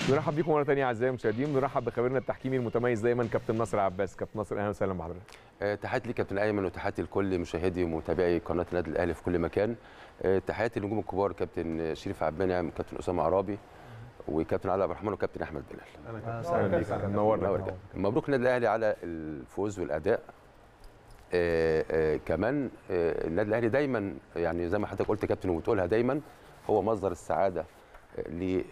نرحب بيكم مره ثانيه اعزائي المشاهدين بنرحب بخبيرنا التحكيمي المتميز دايما كابتن ناصر عباس كابتن ناصر اهلا وسهلا بحضرتك آه، تحياتي ليك كابتن ايمن وتحياتي لكل مشاهدي ومتابعي قناه النادي الاهلي في كل مكان آه، تحياتي للنجوم الكبار كابتن شريف عبد المنعم كابتن اسامه عرابي وكابتن علي عبد الرحمن وكابتن احمد بلال اهلا بيك منورنا منور كده. مبروك النادي الاهلي على الفوز والاداء آه، آه، كمان آه، النادي الاهلي دايما يعني زي ما حضرتك قلت يا كابتن وبتقولها دايما هو مصدر السعاده آه،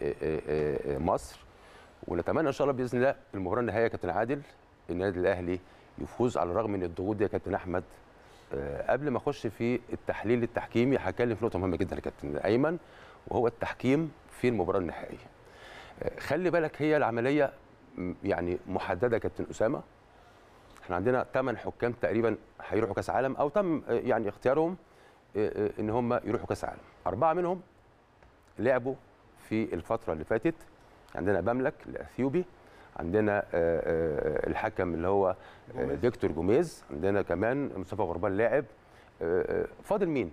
لمصر ونتمنى ان شاء الله باذن الله المباراه النهائيه يا كابتن عادل النادي الاهلي يفوز على الرغم من الضغوط دي يا كابتن احمد آه، قبل ما اخش في التحليل التحكيمي هتكلم في نقطه مهمه جدا يا كابتن ايمن وهو التحكيم في المباراه النهائيه آه، خلي بالك هي العمليه م- يعني محدده يا كابتن اسامه احنا عندنا ثمان حكام تقريبا هيروحوا كاس عالم او تم آه، يعني اختيارهم آه، آه، ان هم يروحوا كاس عالم اربعه منهم لعبوا في الفتره اللي فاتت عندنا بملك الاثيوبي عندنا آه، آه، الحكم اللي هو آه، فيكتور جوميز عندنا كمان مصطفى غربان لاعب آه، آه، فاضل مين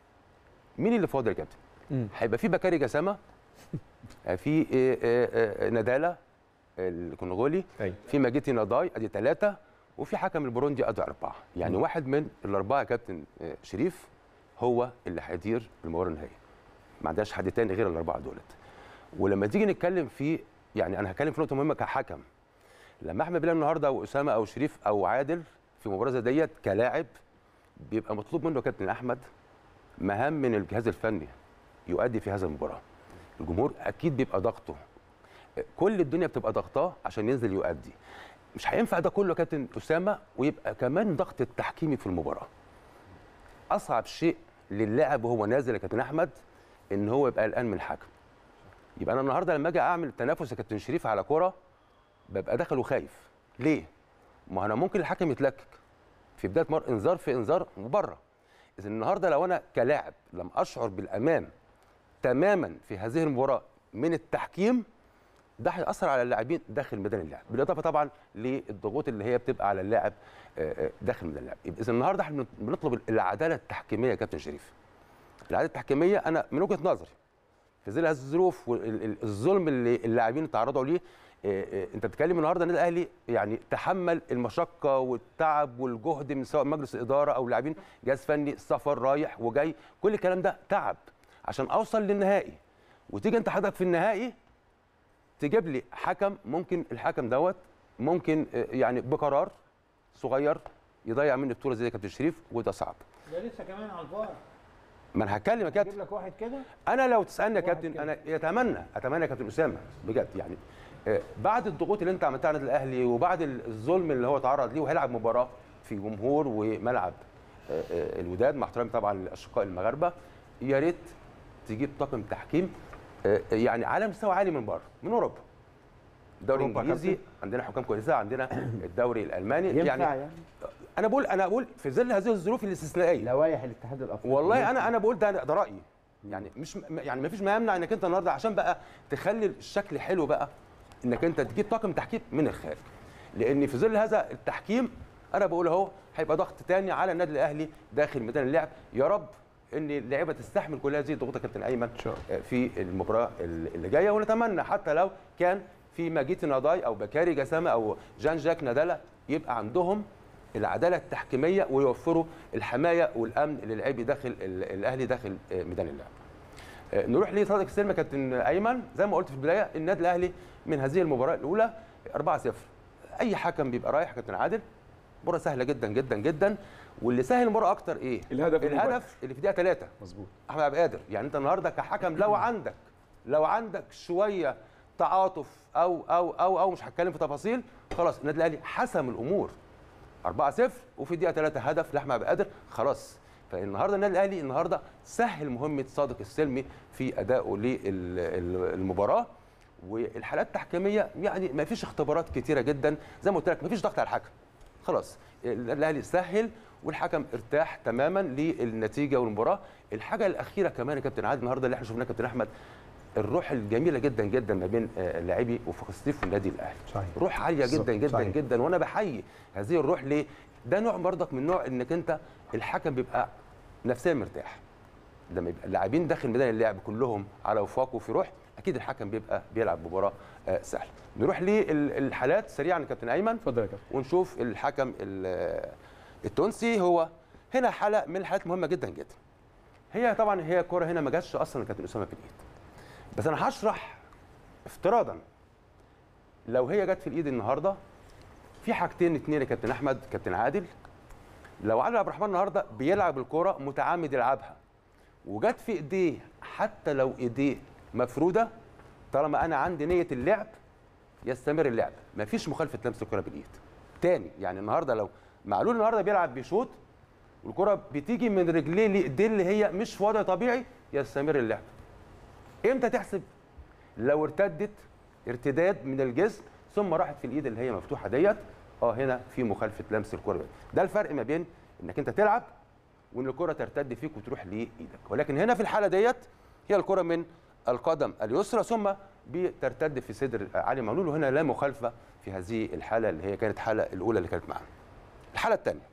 مين اللي فاضل يا كابتن مم. هيبقى في بكاري جسامه آه، في آه، آه، آه، نداله الكونغولي ايوه في ماجيتي نضاي ادي ثلاثه وفي حكم البروندي ادي اربعه يعني مم. واحد من الاربعه يا كابتن آه، شريف هو اللي هيدير المباراه النهائيه ما عندناش حد تاني غير الاربعه دولت ولما تيجي نتكلم في يعني انا هتكلم في نقطه مهمه كحكم لما احمد بلال النهارده او اسامه او شريف او عادل في مباراه زي ديت كلاعب بيبقى مطلوب منه يا كابتن احمد مهام من الجهاز الفني يؤدي في هذه المباراه الجمهور اكيد بيبقى ضغطه كل الدنيا بتبقى ضغطاه عشان ينزل يؤدي مش هينفع ده كله يا كابتن اسامه ويبقى كمان ضغط التحكيمي في المباراه اصعب شيء للاعب وهو نازل يا كابتن احمد ان هو يبقى قلقان من الحكم يبقى انا النهارده لما اجي اعمل تنافس يا كابتن شريف على كوره ببقى داخل وخايف ليه ما انا ممكن الحكم يتلكك في بدايه مر انذار في انذار وبره اذا النهارده لو انا كلاعب لم اشعر بالامان تماما في هذه المباراه من التحكيم ده هيأثر على اللاعبين داخل ميدان اللعب بالاضافه طبعا للضغوط اللي هي بتبقى على اللاعب آه، آه، داخل ميدان اللعب يبقى اذا النهارده احنا بنطلب العداله التحكيميه يا كابتن شريف العداله التحكيميه انا من وجهه نظري في ظل هذه الظروف والظلم اللي اللاعبين تعرضوا ليه آه، آه، انت بتتكلم النهارده النادي الاهلي يعني تحمل المشقه والتعب والجهد من سواء مجلس اداره او لاعبين جهاز فني سفر رايح وجاي كل الكلام ده تعب عشان اوصل للنهائي وتيجي انت حضرتك في النهائي تجيب لي حكم ممكن الحكم دوت ممكن آه، يعني بقرار صغير يضيع مني البطوله زي كابتن شريف وده صعب ده لسه كمان على الفار ما انا هتكلم يا كابتن اجيب لك واحد كده انا لو تسالني يا واحد كابتن كده. انا يتمنى اتمنى يا كابتن اسامه بجد يعني آه، بعد الضغوط اللي انت عملتها على النادي الاهلي وبعد ال- الظلم اللي هو تعرض ليه وهيلعب مباراه في جمهور وملعب آه، آه، الوداد مع احترامي طبعا للاشقاء المغاربه يا ريت تجيب طاقم تحكيم آه، يعني على مستوى عالي من بره من اوروبا الدوري أوروبا يا الانجليزي عندنا حكام كويسه عندنا الدوري الالماني ينفع يعني يعني, انا بقول انا بقول في ظل هذه الظروف الاستثنائيه لوائح الاتحاد الافريقي والله انا انا بقول ده ده رايي يعني مش يعني ما فيش ما يمنع انك انت النهارده عشان بقى تخلي الشكل حلو بقى انك انت تجيب طاقم تحكيم من الخارج لان في ظل هذا التحكيم انا بقول اهو هيبقى ضغط تاني على النادي الاهلي داخل ميدان اللعب يا رب ان اللعيبه تستحمل كل هذه الضغوط يا كابتن ايمن شاء في المباراه اللي جايه ونتمنى حتى لو كان في ماجيت ناداي او بكاري جسامه او جان جاك نادالا يبقى عندهم العداله التحكيميه ويوفروا الحمايه والامن للاعبي داخل ال- الاهلي داخل آه، ميدان اللعب. آه، نروح لصادق السلم يا كابتن ايمن زي ما قلت في البدايه النادي الاهلي من هذه المباراه الاولى 4-0 اي حكم بيبقى رايح يا كابتن عادل مباراه سهله جدا جدا جدا واللي سهل المباراه اكتر ايه؟ الهدف المباشر. الهدف اللي في دقيقه 3 مظبوط احمد عبد القادر يعني انت النهارده كحكم لو عندك لو عندك شويه تعاطف او او او او مش هتكلم في تفاصيل خلاص النادي الاهلي حسم الامور 4-0 وفي الدقيقه 3 هدف لاحمد عبد القادر خلاص فالنهارده النادي الاهلي النهارده سهل مهمه صادق السلمي في ادائه للمباراه والحالات التحكيميه يعني ما فيش اختبارات كتيره جدا زي ما قلت لك ما فيش ضغط على الحكم خلاص الاهلي سهل والحكم ارتاح تماما للنتيجه والمباراه الحاجه الاخيره كمان يا كابتن عادل النهارده اللي احنا شفناه كابتن احمد الروح الجميله جدا جدا ما بين آه، لاعبي وفاق الصيف والنادي الاهلي صحيح. روح عاليه بالظبط، جدا جدا صحيح. جدا وانا بحيي هذه الروح ليه ده نوع برضك من نوع انك انت الحكم بيبقى نفسيا مرتاح لما يبقى اللاعبين داخل ميدان اللعب كلهم على وفاق وفي روح اكيد الحكم بيبقى بيلعب مباراه آه، سهله نروح للحالات سريعا يا كابتن ايمن اتفضل يا كابتن ونشوف الحكم ال- التونسي هو هنا حاله من الحالات مهمه جدا جدا هي طبعا هي كره هنا ما جاتش اصلا كابتن اسامه في الايد بس انا هشرح افتراضا لو هي جت في الايد النهارده في حاجتين اتنين يا كابتن احمد كابتن عادل لو عادل عبد الرحمن النهارده بيلعب الكره متعمد يلعبها وجت في ايديه حتى لو ايديه مفروده طالما انا عندي نيه اللعب يستمر اللعب مفيش مخالفه لمس الكره بالايد تاني يعني النهارده لو معلول النهارده بيلعب بيشوط والكره بتيجي من رجليه لايديه اللي هي مش في وضع طبيعي يستمر اللعب امتى تحسب لو ارتدت ارتداد من الجسم ثم راحت في الايد اللي هي مفتوحه ديت اه هنا في مخالفه لمس الكره ده الفرق ما بين انك انت تلعب وان الكره ترتد فيك وتروح لايدك ولكن هنا في الحاله ديت هي الكره من القدم اليسرى ثم بترتد في صدر علي معلول وهنا لا مخالفه في هذه الحاله اللي هي كانت الحاله الاولى اللي كانت معانا الحاله الثانيه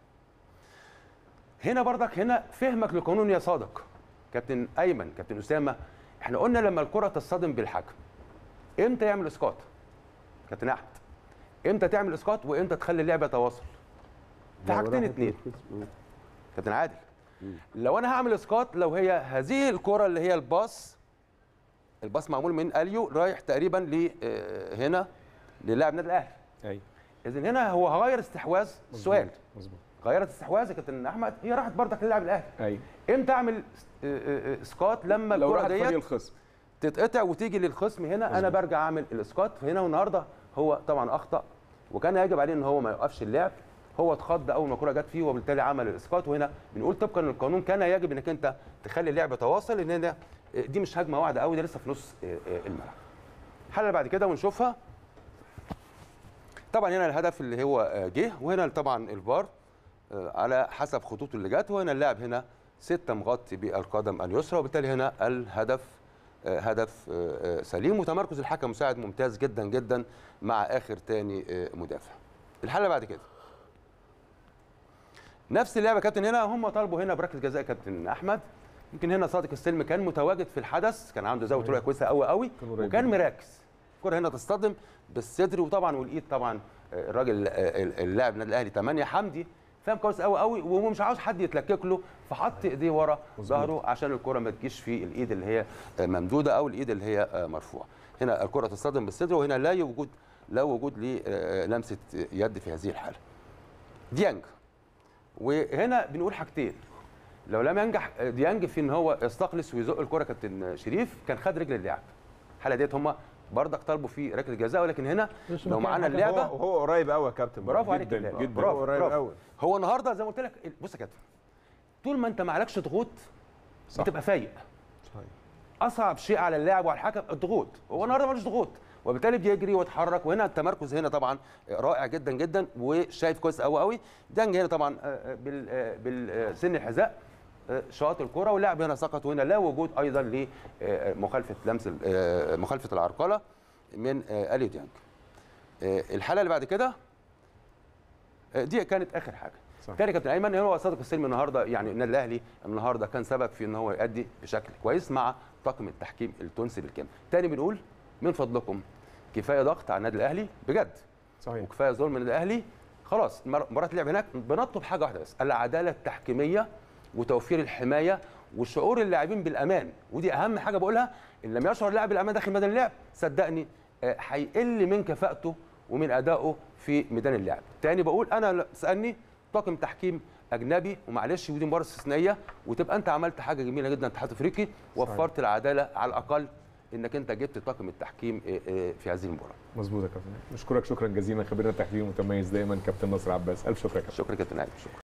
هنا برضك هنا فهمك للقانون يا صادق كابتن ايمن كابتن اسامه احنا قلنا لما الكره تصطدم بالحكم امتى يعمل اسقاط كابتن احمد امتى تعمل اسقاط وامتى تخلي اللعبه تواصل في حاجتين اتنين كابتن عادل لو انا هعمل اسقاط لو هي هذه الكره اللي هي الباص الباص معمول من اليو رايح تقريبا ل آه، هنا للاعب النادي الاهلي ايوه اذا هنا هو هغير استحواذ السؤال مظبوط غيرت استحواذ يا كابتن احمد هي راحت برضك للاعب الاهلي ايوه امتى اعمل آه، آه، آه، اسقاط لما لو الكره راحت فريق ديت الخصم تتقطع وتيجي للخصم هنا انا برجع اعمل الاسقاط هنا والنهارده هو طبعا اخطا وكان يجب عليه ان هو ما يوقفش اللعب هو اتخض اول ما الكره جت فيه وبالتالي عمل الاسقاط وهنا بنقول طبقا للقانون كان يجب انك انت تخلي اللعب تواصل لان هنا دي مش هجمه واحده قوي ده لسه في نص آه، آه، الملعب الحاله اللي بعد كده ونشوفها طبعا هنا الهدف اللي هو آه، جه وهنا طبعا الفار آه، على حسب خطوط اللي جت وهنا اللاعب هنا ستة مغطي بالقدم اليسرى وبالتالي هنا الهدف آه، هدف آه، آه، سليم وتمركز الحكم مساعد ممتاز جدا جدا مع اخر تاني آه، مدافع الحاله بعد كده نفس اللعبه يا كابتن هنا هم طالبوا هنا بركله جزاء كابتن احمد يمكن هنا صادق السلم كان متواجد في الحدث كان عنده زاويه رؤيه كويسه قوي قوي كان قريب وكان جداً. مركز الكره هنا تصطدم بالصدر وطبعا والايد طبعا آه، الراجل آه، اللاعب النادي الاهلي 8 حمدي فاهم كويس قوي قوي وهو مش عاوز حد يتلكك له فحط ايديه ورا ظهره عشان الكره ما تجيش في الايد اللي هي آه، ممدوده او الايد اللي هي آه، مرفوعه هنا الكره تصطدم بالصدر وهنا لا وجود لا وجود للمسه يد في هذه الحاله ديانج وهنا بنقول حاجتين لو لم ينجح ديانج في ان هو يستخلص ويزق الكره كابتن شريف كان خد رجل اللاعب الحاله ديت هم برضك طالبوا في ركله جزاء ولكن هنا لو معانا اللعبه هو هو قريب قوي يا كابتن برافو عليك جداً، يا بلال. جداً. برافو قريب برافو قوي. هو النهارده زي ما قلت لك بص يا كابتن طول ما انت معلكش ضغوط صح. بتبقى فايق صحيح اصعب شيء على اللاعب وعلى الحكم الضغوط هو النهارده ملوش ضغوط وبالتالي بيجري ويتحرك وهنا التمركز هنا طبعا رائع جدا جدا وشايف كويس قوي قوي دانج هنا طبعا آه، بال آه، بالسن الحذاء آه، شاط الكره واللاعب هنا سقط وهنا لا وجود ايضا لمخالفه لمس ال- آه، مخالفه العرقله من آه، اليو ديانج آه، الحاله اللي بعد كده آه، دي كانت اخر حاجه صح. تاني كابتن ايمن هو صادق السلم النهارده يعني النادي الاهلي النهارده كان سبب في ان هو يؤدي بشكل كويس مع طاقم التحكيم التونسي بالكامل تاني بنقول من فضلكم كفايه ضغط على النادي الاهلي بجد صحيح وكفايه ظلم النادي الاهلي خلاص مر- مباراه اللعب هناك بنطلب حاجه واحده بس العداله التحكيميه وتوفير الحمايه وشعور اللاعبين بالامان ودي اهم حاجه بقولها ان لم يشعر اللاعب بالامان داخل ميدان اللعب صدقني آه، هيقل من كفاءته ومن ادائه في ميدان اللعب تاني بقول انا ل- تسالني طاقم تحكيم اجنبي ومعلش ودي مباراه استثنائيه وتبقى انت عملت حاجه جميله جدا اتحاد افريقي وفرت العداله على الاقل انك انت جبت طاقم التحكيم آه، آه، في هذه المباراه مظبوط يا كابتن نشكرك شكرا جزيلا خبيرنا التحليلي المتميز دايما كابتن نصر عباس الف شكر يا كابتن شكرا كابتن نايم شكرا